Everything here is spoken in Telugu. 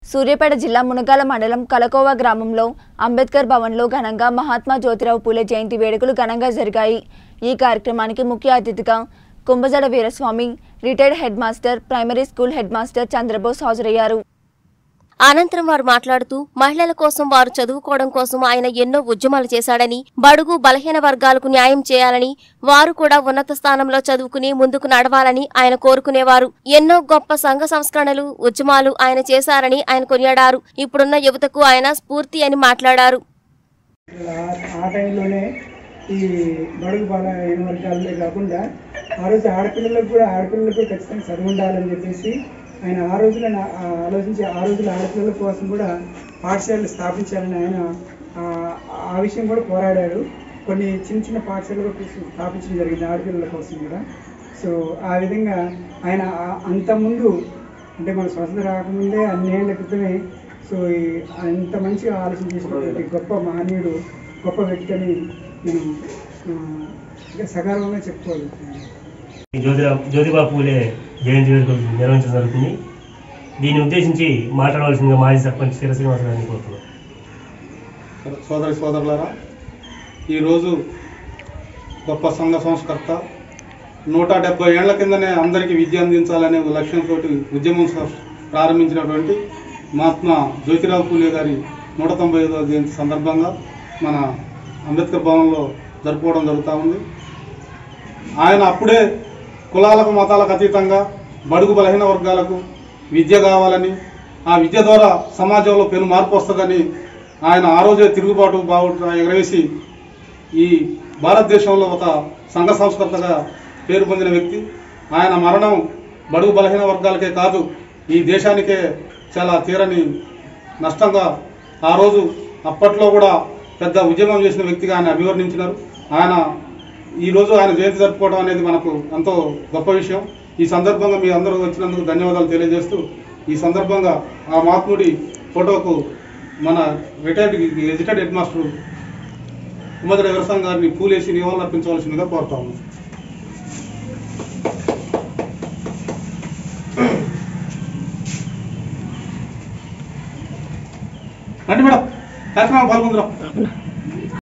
సూర్యాపేట జిల్లా మునగాల మండలం కలకోవ గ్రామంలో అంబేద్కర్ భవన్లో ఘనంగా మహాత్మా జ్యోతిరావు పూలే జయంతి వేడుకలు ఘనంగా జరిగాయి ఈ కార్యక్రమానికి ముఖ్య అతిథిగా Kumbhajada Veeraswamy retired head master primary school head master Chandrabose హాజరయ్యారు అనంతరం వారు మాట్లాడుతూ మహిళల కోసం వారు చదువుకోవడం కోసం ఆయన ఎన్నో ఉద్యమాలు చేశాడని బడుగు బలహీన వర్గాలకు న్యాయం చేయాలని వారు కూడా ఉన్నత స్థానంలో చదువుకుని ముందుకు నడవాలని ఆయన కోరుకునేవారు ఎన్నో గొప్ప సంఘ సంస్కరణలు ఉద్యమాలు ఆయన చేశారని ఆయన కొనియాడారు ఇప్పుడున్న యువతకు ఆయన స్ఫూర్తి అని మాట్లాడారు ఆ- ఆ టైంలోనే ఈ బడుగు బాల అయిన వర్గాలే కాకుండా ఆ రోజు ఆడపిల్లలకు కూడా ఆడపిల్లలకు కూడా ఖచ్చితంగా చదువు ఉండాలని చెప్పేసి ఆయన ఆ రోజున నా- ఆ ఆలోచించి ఆ రోజుల ఆడపిల్లల కోసం కూడా పాఠశాలలు స్థాపించాలని ఆయన ఆ- ఆ విషయం కూడా పోరాడారు కొన్ని చిన్న చిన్న పాఠశాలలు కూడా తీసి- స్థాపించడం జరిగింది ఆడపిల్లల కోసం కూడా సో ఆ విధంగా ఆయన ఆ- అంతకుముందు అంటే మన స్వతంత్రం రాకముందే అన్నేళ్ల క్రితమే సో ఈ అంత మంచిగా ఆలోచన చేసినటువంటి గొప్ప మహనీయుడు గొప్ప వ్యక్తి అని నేను ఆ, ఇంకా సగర్వంగా చెప్పుకోగలుగుతున్నాను ఈ జ్యోతిరా జ్యోతిబా పూలే జయంతి వేడుకలు నిర్వహించడం జరుగుతుంది దీన్ని ఉద్దేశించి మాట్లాడవలసిందిగా మాజీ సర్పంచ్ స్థిర శ్రీనివాస గారిని కోరుతున్నాను సోదరి సోదరులారా ఈరోజు గొప్ప సంఘ సంస్కర్త నూట డెబ్బై ఏళ్ల కిందనే అందరికీ విద్య అందించాలనే ఒక లక్ష్యంతో ఉద్యమం స- ప్రారంభించినటువంటి మహాత్మా జ్యోతిరావు పూలే గారి నూట తొంభై ఐదవ జయంతి సందర్భంగా మన అంబేద్కర్ భవన్లో జరుపుకోవడం జరుగుతూ ఉంది ఆయన అప్పుడే కులాలకు మతాలకు అతీతంగా బడుగు బలహీన వర్గాలకు విద్య కావాలని ఆ విద్య ద్వారా సమాజంలో పెను మార్పు వస్తుందని ఆయన ఆ రోజే తిరుగుబాటు బావుట ఎగరవేసి ఈ భారతదేశంలో ఒక సంఘ సంస్కర్తగా పేరు పొందిన వ్యక్తి ఆయన మరణం బడుగు బలహీన వర్గాలకే కాదు ఈ దేశానికే చాలా తీరని నష్టంగా ఆ రోజు అప్పట్లో కూడా పెద్ద ఉద్యమం చేసిన వ్యక్తిగా ఆయన అభివర్ణించినారు ఆయన ఈ రోజు ఆయన జయంతి జరుపుకోవడం అనేది మనకు ఎంతో గొప్ప విషయం ఈ సందర్భంగా మీ అందరూ వచ్చినందుకు ధన్యవాదాలు తెలియజేస్తూ ఈ సందర్భంగా ఆ మహాత్ముడి ఫోటోకు మన రిటైర్డ్ గెజిటెడ్ హెడ్ మాస్టర్ ఉమ్మడి వ్యవసాయం గారిని పూలేసి నివాళులు అర్పించవలసిందిగా కోరుతా ఉన్నాం రండి మేడం కార్యక్రమం పాల్గొందురా